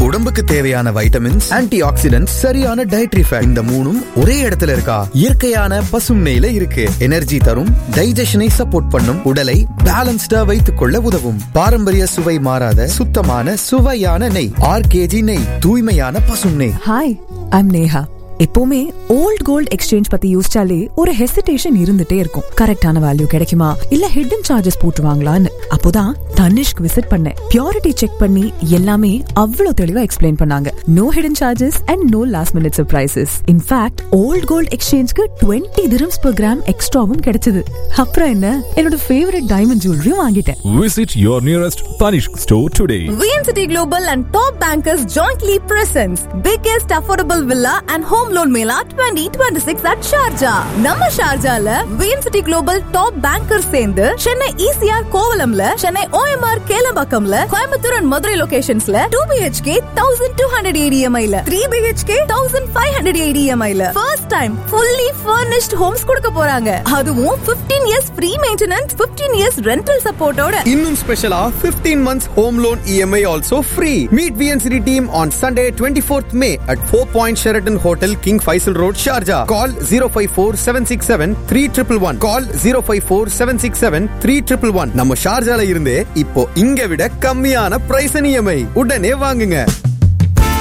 உடம்புக்கு தேவையான vitamins antioxidant சரியான டயட்ரி ஃபேட் இந்த மூணும் ஒரே இடத்துல இருக்கா இயற்கையான பசுமையில இருக்கு எனர்ஜி தரும் டைஜஷனை சப்போர்ட் பண்ணும் உடலை பேலன்ஸ்டா வைத்துக் கொள்ள உதவும் பாரம்பரிய சுவை மாறாத சுத்தமான சுவையான நெய் ஆர்கேஜி நெய் தூய்மையான பசும் நெய் ஹாய் ஐம் நேஹா எப்பவுமே ஓல்ட் கோல்ட் எக்ஸ்சேஞ்ச் பத்தி யோசிச்சாலே ஒரு ஹெசிடேஷன் இருந்துட்டே இருக்கும் கரெக்டான வேல்யூ கிடைக்குமா இல்ல ஹிடன் சார்ஜஸ் போட்டுருவாங்களான்னு அப்போதான் தனிஷ்க் விசிட் பண்ணேன் பியூரிட்டி செக் பண்ணி எல்லாமே அவ்வளவு தெளிவா எக்ஸ்பிளைன் பண்ணாங்க no hidden charges and no last minute surprises in fact old gold எக்ஸ்சேஞ்ச்க்கு டுவெண்ட்டி dirhams per கிராம் எக்ஸ்ட்ராவும் கிடைச்சது அப்புறம் என்ன என்னோட ஃபேவரட் டைமண்ட் ஜுவல்லரியும் வாங்கிட்டேன் Visit your nearest Tanishq store today. VNCity Global and Top Bankers jointly presents biggest affordable villa and home loan mela 2026 at Sharjah. நம்ம ஷார்ஜால VNCity Global Top Bankers சேர்ந்து Chennai ECR கோவலம்ல Chennai OMR கேலம்பாக்கம்ல Coimbatore and Madurai லொகேஷன்ஸ்ல 2 BHK 1200 ADMI ல 3 BHK 1500 ADMI ல first time fully furnished homes கொடுக்க போறாங்க அதுவும் 15 years free maintenance 15 years rental supportோட இன்னும் ஸ்பெஷலா 15 months home loan EMI also free. Meet VNCD team on Sunday 24th May at 4 Point Sheraton Hotel, King Faisal Road, Sharjah. Call 054 767 3111. Call 054 767 3111. நம்ம ஷார்ஜால இருந்தே இப்போ இங்க விட கம்மியான பிரைஸ் இஎம்ஐ உடனே வாங்குங்க